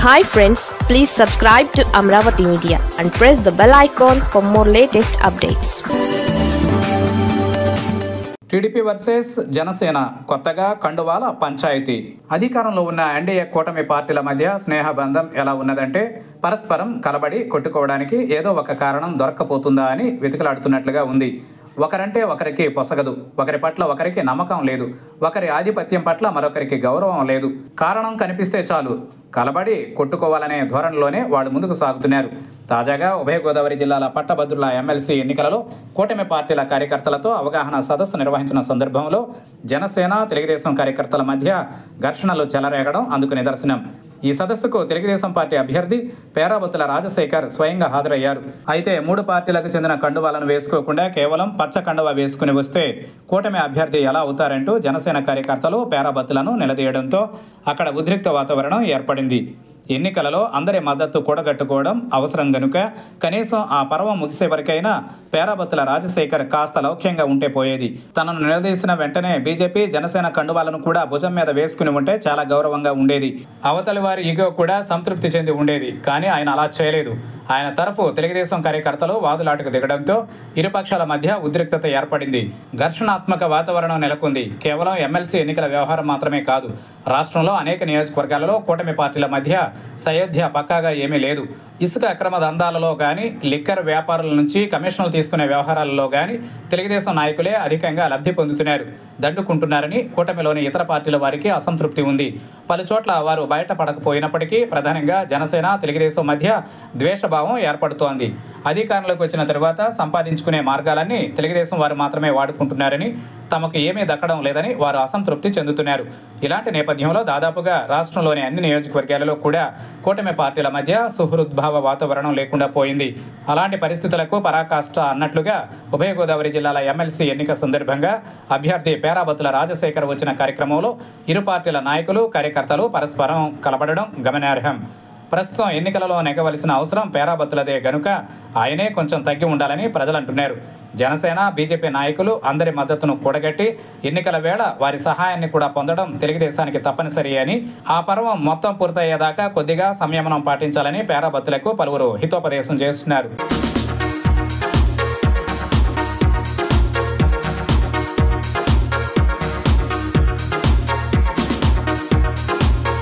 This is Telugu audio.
hi friends please subscribe to Amaravati media and press the bell icon for more latest updates TDP versus Janasena కొత్తగా కండువాల పంచాయతీ అధికారంలో ఉన్న ఎన్డీఏ కూటమి పార్టీల మధ్య స్నేహబంధం ఎలా ఉన్నదంటే పరస్పరం కలబడి కొట్టుకోవడానికి ఏదో ఒక కారణం దొరక్కపోతుందా అని వెతుకలాడుతున్నట్లుగా ఉంది ఒకరంటే ఒకరికి పొసగదు ఒకరి పట్ల ఒకరికి నమ్మకం లేదు ఒకరి ఆధిపత్యం పట్ల మరొకరికి గౌరవం లేదు కారణం కనిపిస్తే చాలు కలబడి కొట్టుకోవాలనే ధోరణిలోనే వాళ్ళు ముందుకు సాగుతున్నారు తాజాగా ఉభయ గోదావరి జిల్లాల పట్టభద్రుల ఎమ్మెల్సీ ఎన్నికలలో కూటమి పార్టీల కార్యకర్తలతో అవగాహన సదస్సు నిర్వహించిన సందర్భంలో జనసేన తెలుగుదేశం కార్యకర్తల మధ్య ఘర్షణలు చెలరేగడం అందుకు నిదర్శనం ఈ సదస్సుకు తెలుగుదేశం పార్టీ అభ్యర్థి పేరాబతుల రాజశేఖర్ స్వయంగా హాజరయ్యారు అయితే మూడు పార్టీలకు చెందిన కండువాలను వేసుకోకుండా కేవలం పచ్చ కండువా వేసుకుని వస్తే కూటమి అభ్యర్థి ఎలా అవుతారంటూ జనసేన కార్యకర్తలు పేరాబత్తులను నిలదీయడంతో అక్కడ ఉద్రిక్త వాతావరణం ఏర్పడింది ఎన్నికలలో అందరి మద్దతు కూడగట్టుకోవడం అవసరం గనుక కనీసం ఆ పర్వం ముగిసే వరకైనా పేరాబత్తుల రాజశేఖర్ కాస్త లౌక్యంగా ఉంటే పోయేది తనను నిలదీసిన వెంటనే బీజేపీ జనసేన కండువాలను కూడా భుజం మీద వేసుకుని ఉంటే చాలా గౌరవంగా ఉండేది అవతలి వారి ఈగో కూడా సంతృప్తి చెంది ఉండేది కానీ ఆయన అలా చేయలేదు ఆయన తరఫు తెలుగుదేశం కార్యకర్తలు వాదులాటకు దిగడంతో ఇరుపక్షాల మధ్య ఉద్రిక్తత ఏర్పడింది ఘర్షణాత్మక వాతావరణం నెలకొంది కేవలం ఎమ్మెల్సీ ఎన్నికల వ్యవహారం మాత్రమే కాదు రాష్ట్రంలో అనేక నియోజకవర్గాలలో కూటమి పార్టీల మధ్య సయోధ్య పక్కాగా ఏమీ లేదు ఇసుక అక్రమ దందాలలో కానీ లిక్కర్ వ్యాపారుల నుంచి కమిషన్లు తీసుకునే వ్యవహారాలలో కానీ తెలుగుదేశం నాయకులే అధికంగా లబ్ధి పొందుతున్నారు దండుకుంటున్నారని కూటమిలోని ఇతర పార్టీల వారికి అసంతృప్తి ఉంది పలు చోట్ల వారు బయటపడకపోయినప్పటికీ ప్రధానంగా జనసేన తెలుగుదేశం మధ్య ద్వేషభావం ఏర్పడుతోంది అధికారంలోకి వచ్చిన తరువాత సంపాదించుకునే మార్గాలన్నీ తెలుగుదేశం వారు మాత్రమే వాడుకుంటున్నారని తమకు ఏమీ దక్కడం లేదని వారు అసంతృప్తి చెందుతున్నారు ఇలాంటి నేపథ్యంలో దాదాపుగా రాష్ట్రంలోని అన్ని నియోజకవర్గాలలో కూడా కూటమి పార్టీల మధ్య సుహృద్భావ వాతావరణం లేకుండా పోయింది అలాంటి పరిస్థితులకు పరాకాష్ట అన్నట్లుగా ఉభయ గోదావరి జిల్లాల ఎమ్మెల్సీ ఎన్నిక సందర్భంగా అభ్యర్థి పేరాబత్తుల రాజశేఖర్ వచ్చిన కార్యక్రమంలో ఇరు పార్టీల నాయకులు కార్యకర్తలు పరస్పరం కలబడడం గమనార్హం ప్రస్తుతం ఎన్నికలలో నెగ్గవలసిన అవసరం పేరాబత్తులదే గనుక ఆయనే కొంచెం తగ్గి ఉండాలని ప్రజలు అంటున్నారు జనసేన బీజేపీ నాయకులు అందరి మద్దతును కూడగట్టి ఎన్నికల వేళ వారి సహాయాన్ని కూడా పొందడం తెలుగుదేశానికి తప్పనిసరి అని ఆ పర్వం మొత్తం పూర్తయ్యేదాకా కొద్దిగా సంయమనం పాటించాలని పేరాబత్తులకు పలువురు హితోపదేశం చేస్తున్నారు